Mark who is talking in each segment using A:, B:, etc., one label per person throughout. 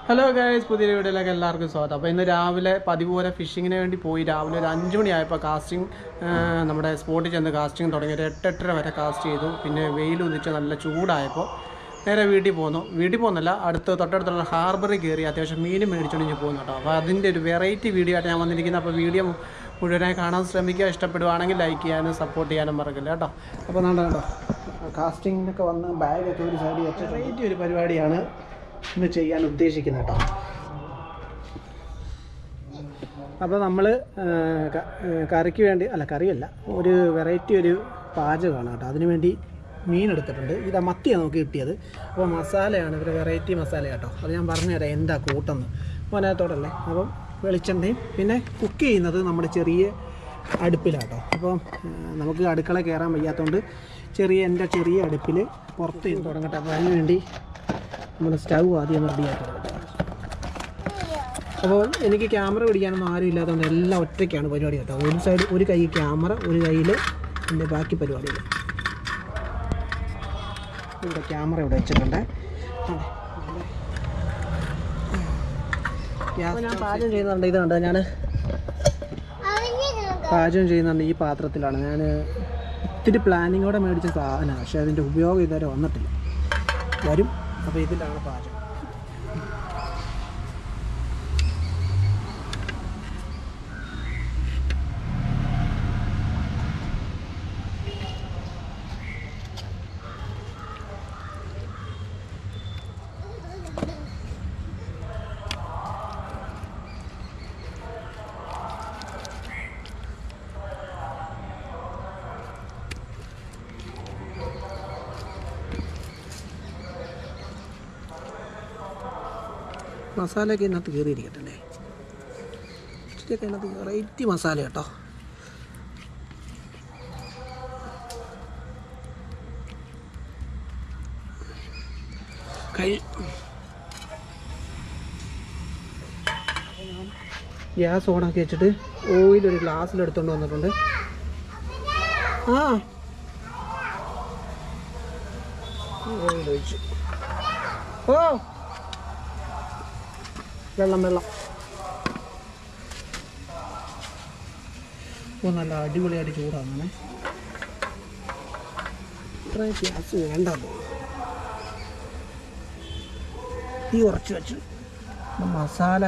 A: Hello guys പുതിയ വീഡിയോയിലേക്ക് എല്ലാവർക്കും സ്വാഗതം അപ്പോൾ ഇന്ന് രാവിലെ പതിവ് പോലെ ഫിഷിങ്ങിന് വേണ്ടി പോയി രാവിലെ ഒരു അഞ്ച് മണിയായപ്പോൾ കാസ്റ്റിംഗ് നമ്മുടെ സ്പോട്ടിൽ ചെന്ന് കാസ്റ്റിംഗ് തുടങ്ങി ഒരു എട്ടെട്ടര വരെ കാസ്റ്റ് ചെയ്തു പിന്നെ വെയിൽ ഉദിച്ച് നല്ല ചൂടായപ്പോൾ നേരെ വീട്ടിൽ പോന്നു വീട്ടിൽ പോകുന്നില്ല അടുത്ത് തൊട്ടടുത്തുള്ള ഹാർബറിൽ കയറി അത്യാവശ്യം മീൻ മേടിച്ചുകൊണ്ട് പോകുന്നു കേട്ടോ അപ്പോൾ അതിൻ്റെ ഒരു വെറൈറ്റി വീഡിയോ ആയിട്ട് ഞാൻ വന്നിരിക്കുന്നത് അപ്പോൾ വീഡിയോ മുഴുവനായി കാണാൻ ശ്രമിക്കുക ഇഷ്ടപ്പെടുവാണെങ്കിൽ ലൈക്ക് ചെയ്യാനും സപ്പോർട്ട് ചെയ്യാനും മറക്കില്ല കേട്ടോ അപ്പോൾ നാണ്ട കേട്ടോ കാസ്റ്റിങ്ങിനൊക്കെ വന്ന് ബാഗൊക്കെ ഒരു സൈഡിൽ വെച്ച് വെറൈറ്റി ഒരു പരിപാടിയാണ് ഇന്ന് ചെയ്യാൻ ഉദ്ദേശിക്കുന്നത് കേട്ടോ അപ്പോൾ നമ്മൾ കറിക്ക് വേണ്ടി അല്ല കറിയല്ല ഒരു വെറൈറ്റി ഒരു പാചകമാണ് കേട്ടോ അതിന് വേണ്ടി മീൻ എടുത്തിട്ടുണ്ട് ഇത് മത്തിയാണ് നമുക്ക് കിട്ടിയത് അപ്പോൾ മസാലയാണ് ഒരു വെറൈറ്റി മസാല കേട്ടോ അത് ഞാൻ പറഞ്ഞുതരാം എന്താ കൂട്ടെന്ന് മോനകത്തോടല്ലേ അപ്പം വെളിച്ചെണ്ണയും പിന്നെ കുക്ക് ചെയ്യുന്നത് നമ്മുടെ ചെറിയ അടുപ്പിലാട്ടോ അപ്പം ആ, നമുക്ക് അടുക്കള കയറാൻ വയ്യാത്തതുകൊണ്ട് ചെറിയ എൻ്റെ ചെറിയ അടുപ്പിൽ പുറത്ത് ഇരുന്ന് തുടങ്ങട്ടെ അപ്പോൾ അതിന് വേണ്ടി നമ്മുടെ സ്റ്റൗ ആദ്യം റെഡിയാക്കി അപ്പോൾ എനിക്ക് ക്യാമറ പിടിക്കാനൊന്നും ആരും ഇല്ലാത്തതുകൊണ്ട് എല്ലാം ഒറ്റയ്ക്കാണ് പരിപാടി കേട്ടോ ഒരു സൈഡ് ഒരു കൈ ക്യാമറ ഒരു കയ്യിൽ എൻ്റെ ബാക്കി പരിപാടികൾ ഇവിടെ ക്യാമറ ഇവിടെ വെച്ചിട്ടുണ്ട് ഗ്യാസ് ഞാൻ പാചകം ചെയ്യുന്നുണ്ട് ഇത് കണ്ടോ ഞാൻ പാചകം ചെയ്യുന്നുണ്ട് ഈ പാത്രത്തിലാണ് ഞാൻ ഒത്തിരി പ്ലാനിങ്ങോടെ മേടിച്ച സാധനമാണ് പക്ഷേ അതിൻ്റെ ഉപയോഗം ഇതുവരെ വന്നിട്ടില്ല വരും അപ്പോൾ ഇതിലാണ് പാചകം മസാലയൊക്കെ ഇതിനകത്ത് കയറിയിരിക്കട്ടെ അല്ലേ ഇച്ചിരിയൊക്കെ ഇതിനകത്ത് വെറൈറ്റി മസാല കേട്ടോ കൈ ഗ്യാസ് ഓണാക്കി വെച്ചിട്ട് ഓയിൽ ഒരു ഗ്ലാസ്സിൽ എടുത്തുകൊണ്ട് വന്നിട്ടുണ്ട് ആ ഓയിൽ ഒഴിച്ചു ഓ വെള്ളം വെള്ളം ഓ നല്ല അടിപൊളിയായിട്ട് ചൂടാങ്ങനെ ഇത്ര ഗ്യാസ് വേണ്ട തീ ഉറച്ച് വെച്ചു ഇപ്പം മസാല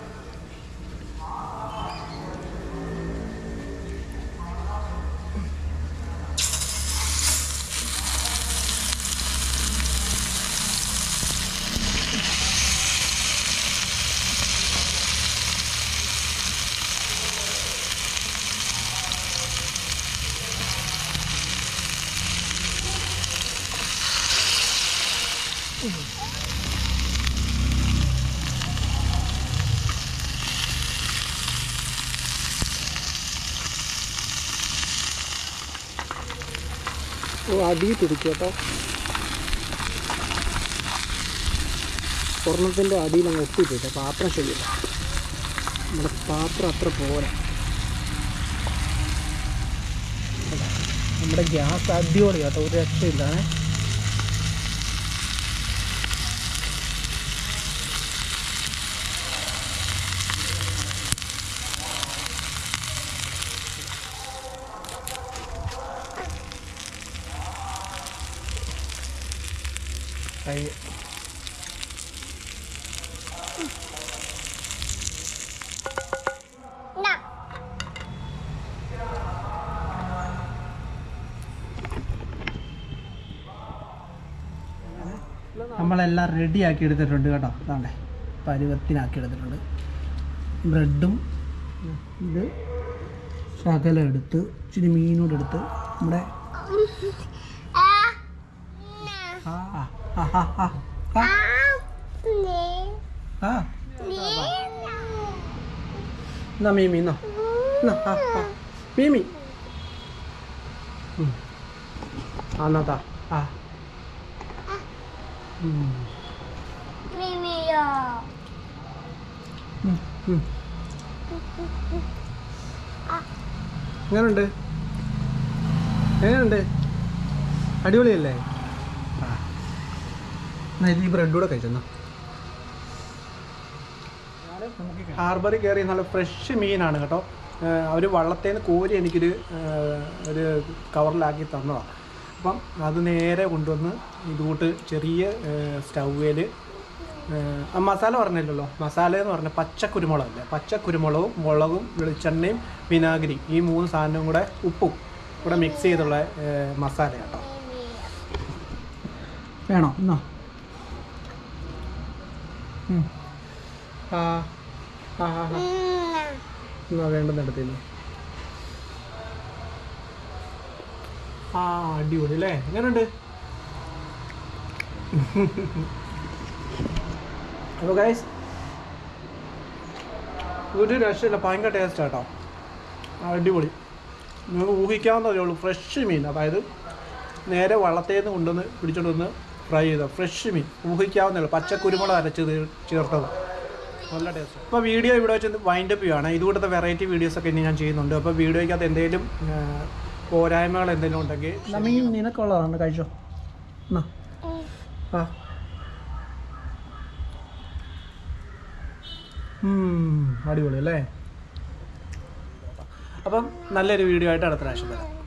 A: ഓ അടി പിടിക്കും കേട്ടോ സ്വർണത്തിൻ്റെ അടിയിൽ അങ്ങ് ഒട്ടിപ്പോയിട്ട് പാത്രം ശരിയില്ല നമ്മുടെ പാത്രം അത്ര പോരാ നമ്മുടെ ഗ്യാസ് അടിപൊളി കേട്ടോ ഒരു രക്ഷയില്ലാണേ കൈ നമ്മളെല്ലാം റെഡി ആക്കി എടുത്തിട്ടുണ്ട് കേട്ടോ അതാണ്ടേ പരുവത്തിനാക്കി എടുത്തിട്ടുണ്ട് ബ്രെഡും ഇത് ശകലം എടുത്ത് ഇച്ചിരി മീനൂടെ എടുത്ത് നമ്മുടെ ആ ആ ആ ആ ആ ആ ആ എന്നാ മീമി എന്നാ എന്നാ ആ ആ മീമി ഉം. ആ എന്നാ താ ആ ഉം. ഉം, ഉം. എങ്ങനുണ്ട് എങ്ങനുണ്ട് അടിപൊളിയല്ലേ ആ എന്നാ ഇത് ഈ ബ്രെഡ് കൂടെ കഴിച്ചെന്നാ
B: നമുക്ക് കഴിക്കാം.
A: ഹാർബറിൽ കയറി നല്ല ഫ്രഷ് മീനാണ് കേട്ടോ അവർ വള്ളത്തിൽ നിന്ന് കോരി എനിക്കൊരു ആ, ഒരു കവറിലാക്കി തന്നതാണ് അപ്പം അത് നേരെ കൊണ്ടുവന്ന് ഇതുകൂട്ട് ചെറിയ സ്റ്റൗവേൽ മസാല പറഞ്ഞില്ലല്ലോ മസാല എന്ന് പറഞ്ഞാൽ പച്ചക്കുരുമുളകല്ലേ പച്ചക്കുരുമുളകും മുളകും വെളിച്ചെണ്ണയും വിനാഗിരിയും ഈ മൂന്ന് സാധനവും കൂടെ ഉപ്പും കൂടെ മിക്സ് ചെയ്തുള്ള ആ, മസാല കേട്ടോ
B: വേണോ എന്നാ ഉം.
A: ആ ആ ആ ആ. എന്നാ വേണ്ടെന്നെടുത്തില്ല ആ അടിപൊളി അല്ലേ എങ്ങനെയുണ്ട് അപ്പോൾ ഗൈസ് ഒരു രക്ഷയില്ല ഭയങ്കര ടേസ്റ്റ് കേട്ടോ അടിപൊളി നിങ്ങൾക്ക് ഊഹിക്കാവുന്നതേ ഉള്ളൂ ഫ്രഷ് മീൻ അതായത് നേരെ വള്ളത്തിൽ നിന്ന് കൊണ്ടുവന്ന് പിടിച്ചോണ്ട് വന്ന് ഫ്രൈ ചെയ്ത ഫ്രഷ് മീൻ ഊഹിക്കാവുന്നേ ഉള്ളൂ പച്ച കുരുമുളക് അരച്ച് തീ- ചേർത്തത് നല്ല ടേസ്റ്റ് അപ്പോൾ വീഡിയോ ഇവിടെ വെച്ച് വൈൻഡ് അപ്പ് ചെയ്യുകയാണ് ഇതുകൂടത്തെ വെറൈറ്റി വീഡിയോസൊക്കെ ഇനി ഞാൻ ചെയ്യുന്നുണ്ട് അപ്പോൾ വീഡിയോയ്ക്കകത്ത് എന്തെങ്കിലും ആ, പോരായ്മകൾ എന്തെങ്കിലും ഉണ്ടെങ്കിൽ
B: എന്നാ മീൻ നിനക്കുള്ളതാണ് കഴിച്ചോ എന്നാ
A: ആ ഉം, അടിപൊളി അല്ലേ അപ്പം നല്ലൊരു വീഡിയോ ആയിട്ട് അടുത്ത പ്രാവശ്യം വരാം